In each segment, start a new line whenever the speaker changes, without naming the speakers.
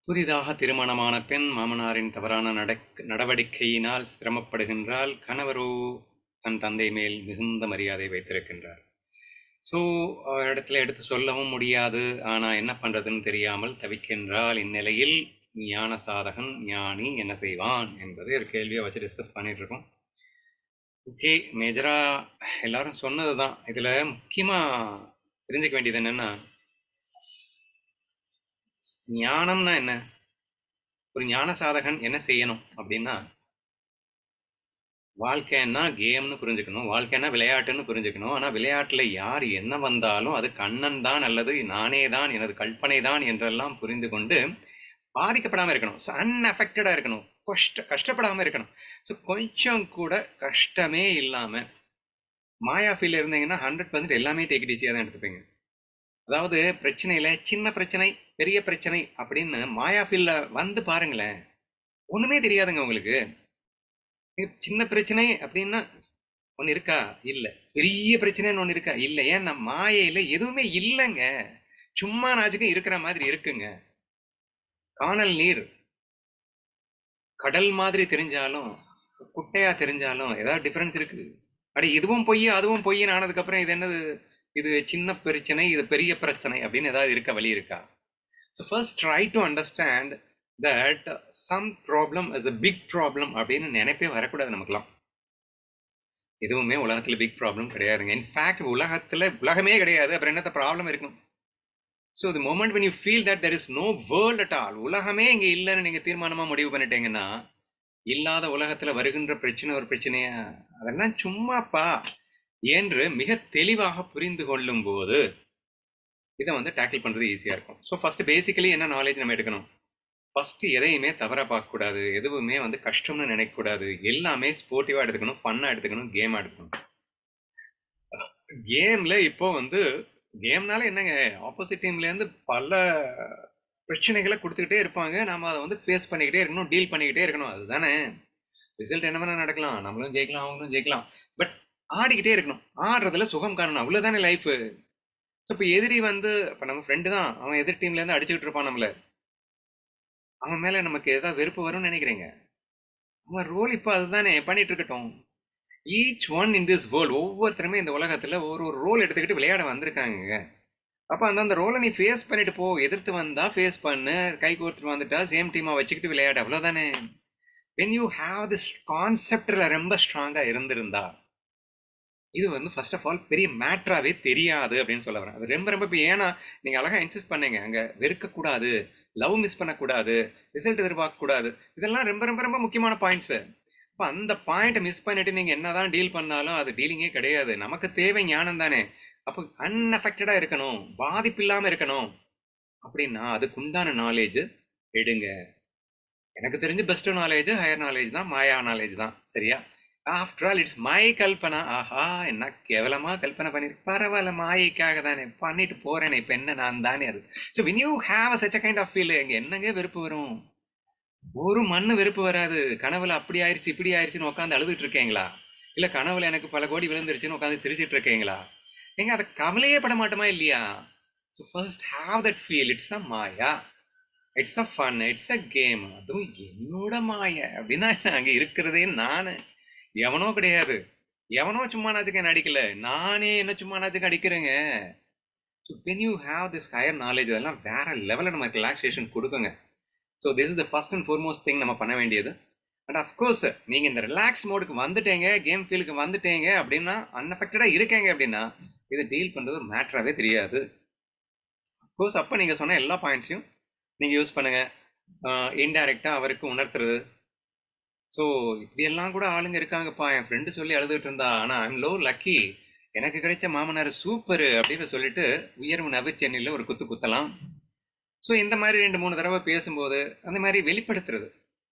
புதிதாக திருமணமான பெண் மாமனாரின் தவறான நடக் நடவடிக்கையினால் சிரமப்படுகின்றால் கணவரோ தன் தந்தை மேல் மிகுந்த மரியாதை வைத்திருக்கின்றார் ஸோ இடத்துல எடுத்து சொல்லவும் முடியாது ஆனால் என்ன பண்ணுறதுன்னு தெரியாமல் தவிக்கின்றால் இந்நிலையில் ஞான சாதகன் ஞானி என்ன செய்வான் என்பது ஒரு கேள்வியை வச்சு டிஸ்கஸ் பண்ணிட்டு இருக்கோம் ஓகே மேஜராக எல்லாரும் சொன்னது தான் இதில் முக்கியமாக தெரிஞ்சுக்க வேண்டியது என்னென்னா ஞானம்னா என்ன ஒரு ஞான சாதகன் என்ன செய்யணும் அப்படின்னா வாழ்க்கைன்னா கேம்னு புரிஞ்சுக்கணும் வாழ்க்கைன்னா விளையாட்டுன்னு புரிஞ்சுக்கணும் ஆனால் விளையாட்டில் யார் என்ன வந்தாலும் அது கண்ணன் தான் அல்லது நானே தான் எனது கற்பனை தான் என்றெல்லாம் புரிந்து கொண்டு பாதிக்கப்படாமல் இருக்கணும் ஸோ அன்அஃபெக்டடாக இருக்கணும் கஷ்ட கஷ்டப்படாமல் இருக்கணும் ஸோ கொஞ்சம் கூட கஷ்டமே இல்லாமல் மாயா ஃபீல் இருந்தீங்கன்னா ஹண்ட்ரட் பர்சன்ட் எல்லாமே டேக் ஈஸியாக தான் எடுத்துப்பீங்க அதாவது பிரச்சனையில சின்ன பிரச்சனை பெரிய பிரச்சனை அப்படின்னு மாயா ஃபீல்ல வந்து பாருங்களேன் ஒண்ணுமே தெரியாதுங்க உங்களுக்கு சின்ன பிரச்சனை அப்படின்னா ஒன்று இருக்கா இல்லை பெரிய பிரச்சனைன்னு ஒன்று இருக்கா இல்லை ஏன் நம்ம மாயையில் எதுவுமே இல்லைங்க சும்மா நாச்சுக்கும் இருக்கிற மாதிரி இருக்குங்க காணல் நீர் கடல் மாதிரி தெரிஞ்சாலும் குட்டையா தெரிஞ்சாலும் ஏதாவது டிஃபரன்ஸ் இருக்கு அடி இதுவும் பொய் அதுவும் பொய்ன்னு ஆனதுக்கப்புறம் இது என்னது இது சின்ன பிரச்சனை இது பெரிய பிரச்சனை அப்படின்னு ஏதாவது இருக்க வழி இருக்கா so first try to understand that some problem is a big problem அப்படின்னு நினைப்பே வரக்கூடாது நமக்குலாம் எதுவுமே உலகத்தில் பிக் ப்ராப்ளம் கிடையாதுங்க இன்ஃபேக்ட் உலகத்தில் உலகமே கிடையாது அப்புறம் என்னத்த ப்ராப்ளம் இருக்கணும் so the moment when you feel that there is no world at all உலகமே இங்கே இல்லைன்னு நீங்கள் தீர்மானமாக முடிவு பண்ணிட்டீங்கன்னா இல்லாத உலகத்தில் வருகின்ற பிரச்சனை ஒரு பிரச்சனையா அதெல்லாம் சும்மாப்பா என்று மிக தெளிவாக புரிந்து கொள்ளும் போது இதை வந்து டேக்கிள் பண்ணுறது ஈஸியாக இருக்கும் ஸோ ஃபர்ஸ்ட் பேசிக்கலி என்ன நாலேஜ் நம்ம எடுக்கணும் ஃபர்ஸ்ட் எதையுமே தவறாக பார்க்கக்கூடாது எதுவுமே வந்து கஷ்டம்னு நினைக்கக்கூடாது எல்லாமே ஸ்போர்ட்டிவாக எடுத்துக்கணும் ஃபன்னாக எடுத்துக்கணும் கேமாக எடுத்துக்கணும் கேமில் இப்போ வந்து கேம்னால என்னங்க ஆப்போசிட் டீம்லேருந்து பல பிரச்சனைகளை கொடுத்துக்கிட்டே இருப்பாங்க நம்ம அதை வந்து ஃபேஸ் பண்ணிக்கிட்டே இருக்கணும் டீல் பண்ணிக்கிட்டே இருக்கணும் அதுதானே ரிசல்ட் என்ன வேணால் நடக்கலாம் நம்மளும் ஜெயிக்கலாம் அவங்களும் ஜெயிக்கலாம் பட் ஆடிக்கிட்டே இருக்கணும் ஆடுறதுல சுகம் காரணம் அவ்வளோதானே லைஃபு ஸோ இப்போ எதிரி வந்து இப்போ நம்ம ஃப்ரெண்டு தான் அவன் எதிர் டீம்லேருந்து அடிச்சுக்கிட்டு இருப்பான் நம்மள அவன் மேலே நமக்கு ஏதாவது வெறுப்பு வரும்னு நினைக்கிறீங்க அவன் ரோல் இப்போ அதுதானே பண்ணிட்டு இருக்கட்டும் each one in this world ஒவ்வொருத்தருமே இந்த உலகத்தில் ஒரு ஒரு ரோல் எடுத்துக்கிட்டு விளையாட வந்திருக்காங்க அப்போ அந்த அந்த ரோலை நீ ஃபேஸ் பண்ணிட்டு போ எதிர்த்து வந்தா ஃபேஸ் பண்ணு கை கோர்த்துட்டு வந்துட்டா சேம் டீமாக வச்சுக்கிட்டு விளையாடு அவ்வளோதானே வென் யூ ஹாவ் திஸ் கான்செப்டில் ரொம்ப ஸ்ட்ராங்காக இருந்திருந்தா இது வந்து ஃபர்ஸ்ட் ஆஃப் ஆல் பெரிய மேட்ராவே தெரியாது அப்படின்னு சொல்ல வரேன் அது ரொம்ப ரொம்ப இப்போ ஏன்னா நீங்கள் அழகாக இன்சிஸ்ட் பண்ணீங்க அங்கே வெறுக்கக்கூடாது லவ் மிஸ் பண்ணக்கூடாது ரிசல்ட் எதிர்பார்க்கக்கூடாது இதெல்லாம் ரொம்ப ரொம்ப ரொம்ப முக்கியமான பாயிண்ட்ஸு இப்போ அந்த பாயிண்ட்டை மிஸ் பண்ணிட்டு நீங்கள் என்னதான் டீல் பண்ணாலும் அது டீலிங்கே கிடையாது நமக்கு தேவை ஞானம் தானே அப்போ அன்அஃபெக்டடாக இருக்கணும் பாதிப்பு இல்லாமல் இருக்கணும் அப்படின்னா அதுக்கு உண்டான நாலேஜ் எடுங்க எனக்கு தெரிஞ்சு பெஸ்ட் நாலேஜ் ஹையர் நாலேஜ் தான் மாயா நாலேஜ் தான் சரியா ஆஃப்டர் ஆல் இட்ஸ் மை கல்பனா ஆஹா என்ன கேவலமா கல்பனை பண்ணிருக்கு பரவாயில்ல மாயைக்காக தானே பண்ணிட்டு போறேனே இப்போ என்ன நான் தானே அது so when you have a such kind of feel எங்க என்னங்க வெறுப்பு வரும் ஒரு மண்ணு வெறுப்பு வராது கனவுல அப்படி ஆயிடுச்சு இப்படி ஆயிடுச்சுன்னு உட்காந்து அழுதுட்டு இருக்கீங்களா இல்ல கனவுல எனக்கு பல கோடி விழுந்துருச்சுன்னு உட்காந்து சிரிச்சிட்டு இருக்கீங்களா எங்க அதை கவலையே பட மாட்டோமா இல்லையா so first have that feel it's a maya it's a fun it's a game அதுவும் என்னோட மாய அப்படின்னா அங்கே இருக்கிறதே நான் எவனோ கிடையாது எவனோ சும்மா நாச்சுக்கு என்ன அடிக்கல நானே என்ன சும்மா நாச்சுக்கு அடிக்கிறேங்க so when you have this higher knowledge அதெல்லாம் வேற லெவலில் நமக்கு ரிலாக்ஸேஷன் கொடுக்குங்க so this is the first and foremost thing நம்ம பண்ண வேண்டியது அண்ட் அஃப்கோர்ஸ் நீங்கள் இந்த ரிலாக்ஸ் மோடுக்கு வந்துட்டீங்க கேம் ஃபீலுக்கு வந்துட்டீங்க அப்படின்னா அன்அஃபெக்டடாக இருக்கீங்க அப்படின்னா இதை டீல் பண்ணுறது ஒரு மேட்ராகவே தெரியாது அஃப்கோர்ஸ் அப்போ நீங்கள் சொன்ன எல்லா பாயிண்ட்ஸையும் நீங்கள் யூஸ் பண்ணுங்கள் இன்டைரக்டாக அவருக்கு உணர்த்துறது ஸோ இப்படியெல்லாம் கூட ஆளுங்க இருக்காங்கப்பா என் ஃப்ரெண்டு சொல்லி அழுதுகிட்டு இருந்தா ஆனால் ஐம் லோ லக்கி எனக்கு கிடைச்ச மாமனார் சூப்பரு அப்படின்னு சொல்லிட்டு உயர்வு நபர் சென்னையில் ஒரு குத்து குத்தலாம் ஸோ இந்த மாதிரி ரெண்டு மூணு தடவை பேசும்போது அந்த மாதிரி வெளிப்படுத்துறது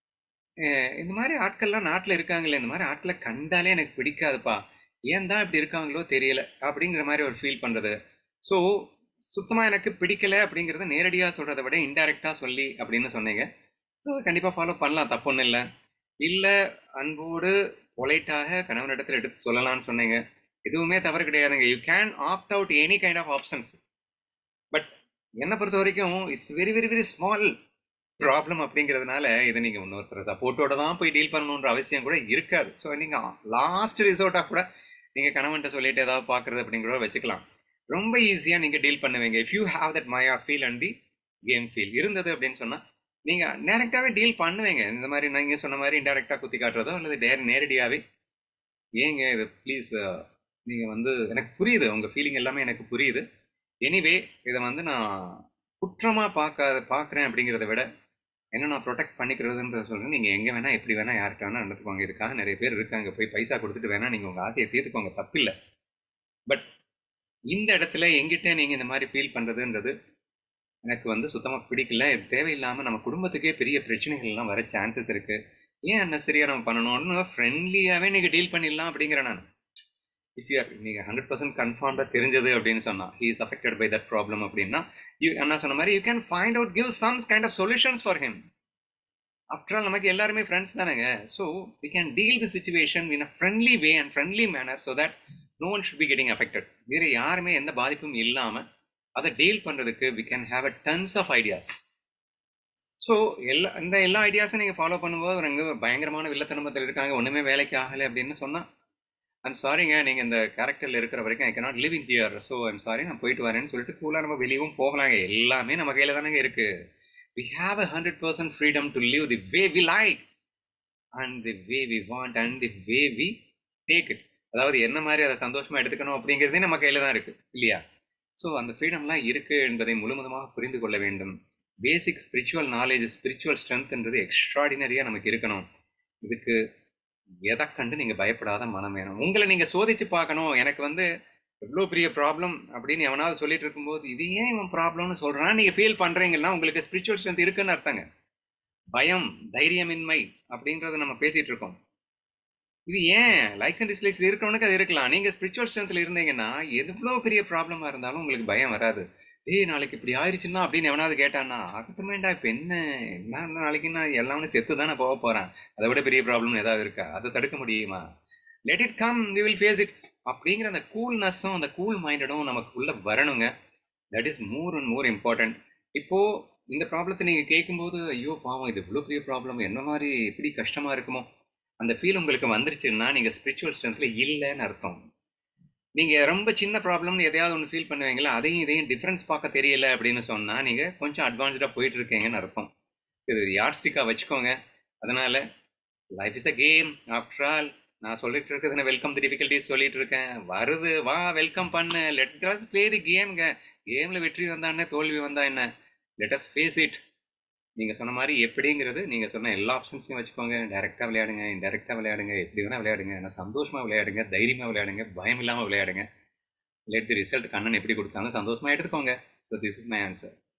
இந்த மாதிரி ஆட்கள்லாம் நாட்டில் இருக்காங்களே இந்த மாதிரி ஆட்களை கண்டாலே எனக்கு பிடிக்காதுப்பா ஏன் தான் இப்படி இருக்காங்களோ தெரியல அப்படிங்கிற மாதிரி ஒரு ஃபீல் பண்ணுறது ஸோ சுத்தமாக எனக்கு பிடிக்கல அப்படிங்கிறத நேரடியாக சொல்கிறத விட இன்டைரக்டாக சொல்லி அப்படின்னு சொன்னீங்க ஸோ கண்டிப்பாக ஃபாலோ பண்ணலாம் தப்பு ஒன்றும் இல்லை இல்லை அன்போடு பொலைட்டாக கணவனிடத்தில் எடுத்து சொல்லலாம்னு சொன்னீங்க எதுவுமே தவறு கிடையாதுங்க you can opt out any kind of options but என்னை பொறுத்த வரைக்கும் it's very very very small problem அப்படிங்கிறதுனால இதை நீங்க இன்னொருத்தர் சப்போர்ட்டோட தான் போய் டீல் பண்ணணுன்ற அவசியம் கூட இருக்காது ஸோ நீங்க லாஸ்ட் ரிசோர்ட்டாக கூட நீங்க கணவன்கிட்ட சொல்லிட்டு ஏதாவது பார்க்கறது அப்படிங்கிறத வச்சுக்கலாம் ரொம்ப ஈஸியாக நீங்க டீல் பண்ணுவீங்க if you have that maya feel and the game feel இருந்தது அப்படின்னு சொன்னா நீங்க டைரக்டாவே டீல் பண்ணுவீங்க இந்த மாதிரி நீங்க சொன்ன மாதிரி இன்டெரக்டா குத்தி காட்டுறதோ அல்லது டே நேரடியாவே ஏங்க இது ப்ளீஸ் நீங்க வந்து எனக்கு புரியுது உங்க ஃபீலிங் எல்லாமே எனக்கு புரியுது எனிவே இதை வந்து நான் குற்றமா பார்க்காத பார்க்குறேன் அப்படிங்கிறத விட என்ன நான் ப்ரொடெக்ட் பண்ணிக்கிறதுன்றத சொல்றேன் நீங்க எங்க வேணா எப்படி வேணா யார்கிட்ட வேணா நடந்துக்குவாங்க இதுக்காக நிறைய பேர் இருக்காங்க போய் பைசா கொடுத்துட்டு வேணா நீங்க உங்க ஆசையை தீர்த்துக்கோங்க தப்பில்லை பட் இந்த இடத்துல எங்கிட்ட நீங்க இந்த மாதிரி ஃபீல் பண்றதுன்றது எனக்கு வந்து சுத்தமா பிடிக்கல இது தேவையில்லாம நம்ம குடும்பத்துக்கே பெரிய பிரச்சனைகள் எல்லாம் வர சான்சஸ் இருக்கு ஏன் அன்னசரியா நம்ம பண்ணணும்னு ஃப்ரெண்ட்லியாவே நீங்க டீல் பண்ணிடலாம் அப்படிங்கிறேன் நான் இஃப் யூ நீங்க ஹண்ட்ரட் பர்சன்ட் கன்ஃபார்ம்டா தெரிஞ்சது அப்படின்னு சொன்னா he is affected by that problem அப்படின்னா யூ என்ன சொன்ன மாதிரி you can find out give some kind of solutions for him after all நமக்கு எல்லாருமே ஃப்ரெண்ட்ஸ் தானேங்க so we can deal the situation in a friendly way and friendly manner so that no one should be getting affected வேறு யாருமே எந்த பாதிப்பும் இல்லாமல் அதை deal பண்ணுறதுக்கு we can have a tons of ideas so எல்லா இந்த எல்லா ஐடியாஸும் நீங்கள் ஃபாலோ பண்ணும்போது ஒரு எங்கே பயங்கரமான வில்லத்தனமத்தில் இருக்காங்க ஒன்றுமே வேலைக்கு ஆகலை அப்படின்னு சொன்னால் ஐம் சாரிங்க நீங்கள் இந்த கேரக்டரில் இருக்கிற வரைக்கும் I cannot live in here so I'm sorry நான் போயிட்டு வரேன்னு சொல்லிட்டு கூலாக நம்ம வெளியவும் போகலாங்க எல்லாமே நம்ம கையில் தானேங்க இருக்குது we have a hundred percent freedom to live the way we like and the way we want and the way we take it அதாவது என்ன மாதிரி அதை சந்தோஷமா எடுத்துக்கணும் அப்படிங்கிறதே நம்ம கையில தான் இருக்கு இல்லையா ஸோ அந்த ஃப்ரீடம்லாம் இருக்கு என்பதை முழுவதுமாக புரிந்து கொள்ள வேண்டும் பேசிக் ஸ்பிரிச்சுவல் நாலேஜ் ஸ்பிரிச்சுவல் ஸ்ட்ரென்த்ன்றது எக்ஸ்ட்ராடினரியாக நமக்கு இருக்கணும் இதுக்கு எதை கண்டு நீங்கள் பயப்படாத மனம் வேணும் உங்களை நீங்கள் சோதிச்சு பார்க்கணும் எனக்கு வந்து எவ்வளோ பெரிய ப்ராப்ளம் அப்படின்னு எவனாவது சொல்லிட்டு இருக்கும்போது இது ஏன் இவன் ப்ராப்ளம்னு சொல்கிறான் நீங்கள் ஃபீல் பண்ணுறீங்கன்னா உங்களுக்கு ஸ்பிரிச்சுவல் ஸ்ட்ரென்த் இருக்குன்னு அர்த்தங்க பயம் தைரியமின்மை அப்படின்றத நம்ம பேசிட்டு இருக்கோம் இது ஏன் லைக்ஸ் அண்ட் டிஸ்லைக்ஸ் இருக்கிறவனுக்கு அது இருக்கலாம் நீங்க ஸ்பிரிச்சுவல் ஸ்ட்ரென்த்ல இருந்தீங்கன்னா எவ்வளவு பெரிய ப்ராப்ளமா இருந்தாலும் உங்களுக்கு பயம் வராது ஏய் நாளைக்கு இப்படி ஆயிடுச்சுன்னா அப்படின்னு எவனாவது கேட்டான்னா ஆகட்டுமேண்டா இப்ப என்ன என்ன நாளைக்கு நான் எல்லாமே செத்து தானே போக போறேன் அதை விட பெரிய ப்ராப்ளம் ஏதாவது இருக்கா அதை தடுக்க முடியுமா let it come we will face it அப்படிங்கிற அந்த கூல்னஸும் அந்த கூல் மைண்டடும் நமக்கு உள்ள வரணுங்க that is more and more important இப்போ இந்த ப்ராப்ளத்தை நீங்க கேட்கும்போது ஐயோ பாவம் இது இவ்வளோ பெரிய ப்ராப்ளம் என்ன மாதிரி எப்படி கஷ்டமா இருக்குமோ அந்த ஃபீல் உங்களுக்கு வந்துருச்சுன்னா நீங்க ஸ்பிரிச்சுவல் ஸ்ட்ரென்த்ல இல்லைன்னு அர்த்தம் நீங்க ரொம்ப சின்ன ப்ராப்ளம்னு எதையாவது ஒன்று ஃபீல் பண்ணுவீங்களா அதையும் இதையும் டிஃப்ரென்ஸ் பார்க்க தெரியல அப்படின்னு சொன்னா நீங்க கொஞ்சம் அட்வான்ஸ்டா போயிட்டு இருக்கீங்கன்னு அர்த்தம் சரி யார்ட் ஸ்டிக்கா வச்சுக்கோங்க அதனால life is a game after all நான் சொல்லிட்டு இருக்கிறது வெல்கம் தி டிஃபிகல்டிஸ் சொல்லிட்டு இருக்கேன் வருது வா வெல்கம் பண்ணு லெட் அஸ் பிளே தி கேம்ங்க கேம்ல வெற்றி வந்தா என்ன தோல்வி வந்தா என்ன லெட் அஸ் ஃபேஸ் இட் நீங்கள் சொன்ன மாதிரி எப்படிங்கிறது நீங்கள் சொன்ன எல்லா ஆப்ஷன்ஸையும் வச்சுக்கோங்க டேரெக்டாக விளையாடுங்க இன்டெரக்டாக விளையாடுங்க எப்படி வேணால் விளையாடுங்க ஆனால் சந்தோஷமாக விளையாடுங்க தைரியமாக விளையாடுங்க பயம் இல்லாமல் விளையாடுங்க லெட் தி ரிசல்ட் கண்ணன் எப்படி கொடுத்தாலும் சந்தோஷமாக எடுத்துக்கோங்க so this is my answer